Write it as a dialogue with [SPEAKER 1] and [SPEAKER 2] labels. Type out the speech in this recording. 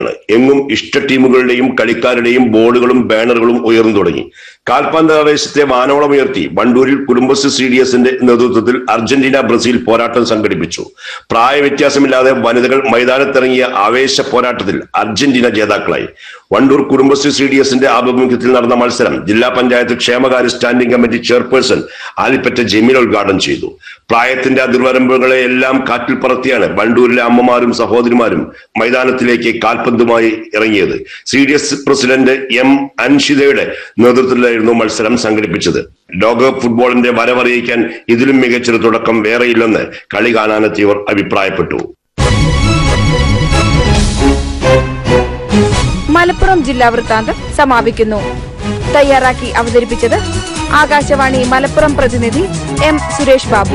[SPEAKER 1] എങ്ങും ഇഷ്ട ടീമുകളുടെയും കളിക്കാരുടെയും ബോർഡുകളും ബാനറുകളും ഉയർന്നു തുടങ്ങി കാൽപന്ത് ആവേശത്തെ വാനോളം ഉയർത്തി വണ്ടൂരിൽ കുടുംബശ്രീ സി ഡി എസിന്റെ നേതൃത്വത്തിൽ അർജന്റീന ബ്രസീൽ പോരാട്ടം സംഘടിപ്പിച്ചു പ്രായവ്യത്യാസമില്ലാതെ വനിതകൾ മൈതാനത്തിറങ്ങിയ ആവേശ പോരാട്ടത്തിൽ അർജന്റീന ജേതാക്കളായി വണ്ടൂർ കുടുംബശ്രീ സി ഡി എസിന്റെ ആഭിമുഖ്യത്തിൽ നടന്ന മത്സരം ജില്ലാ പഞ്ചായത്ത് ക്ഷേമകാര്യ standing committee chairperson Alipatta Jameel ഉദ്ഘാടനം ചെയ്തു പ്രായത്തിന്റെ അതിർവരമ്പുകളെ എല്ലാം കാറ്റിൽ പറത്തിയാണ് വണ്ടൂരിലെ അമ്മമാരും സഹോദരിമാരും മൈതാനത്തിലേക്ക് കാൽപന്തുമായി ഇറങ്ങിയത് C D S president M അൻഷിതയുടെ നേതൃത്വത്തിലായിരുന്നു മത്സരം സംഘടിപ്പിച്ചത് ലോകകപ്പ് ഫുട്ബോളിന്റെ വരവറിയിക്കാൻ ഇതിലും മികച്ചൊരു തുടക്കം വേറെയില്ലെന്ന് കളി കാണാനെത്തിയവർ അഭിപ്രായപ്പെട്ടു
[SPEAKER 2] മലപ്പുറം ജില്ലാ വൃത്താന്തം സമാപിക്കുന്നു തയ്യാറാക്കി അവതരിപ്പിച്ചത് ആകാശവാണി മലപ്പുറം പ്രതിനിധി എം സുരേഷ് ബാബു